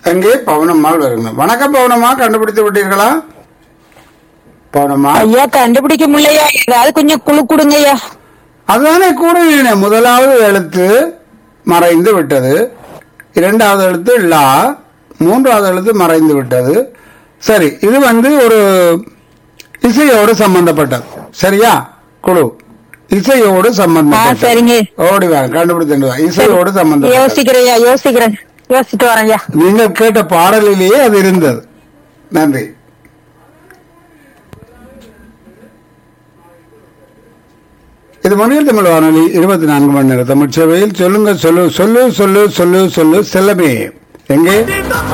எங்கே பவனம்மாள் வருங்க வணக்கம் பவனம்மா கண்டுபிடித்து விட்டீர்களா பவனம்மா ஐயா கண்டுபிடிக்க முடியலையா ஏதாவது கொஞ்சம் குழு கொடுங்க ஐயா அதுதானே கூறினேன் முதலாவது எழுத்து மறைந்து விட்டது இரண்டாவது எழுத்து லா மூன்றாவது எழுத்து மறைந்து விட்டது சரி இது வந்து ஒரு இசையோடு சம்பந்தப்பட்டது சரியா குழு இசையோடு ஆ சம்பந்தப்பட்டது சரிங்க ஓடி வா கண்டுபிடித்து வா இசையோடு சம்பந்தப்பட்டது யோசிக்கிறேன் ஐயா யோசிக்கிறேன் யோசிச்சுட்டு வரேன் ஐயா நீங்கள் கேட்ட பாடலிலேயே அது இருந்தது நன்றி இது மணியில் தமிழ் வானொலி இருபத்தி நான்கு மணி நேரம் தமிழ் சேவையில் சொல்லுங்க சொல்லு சொல்லு சொல்லு சொல்லு சொல்லு செல்லமே எங்கே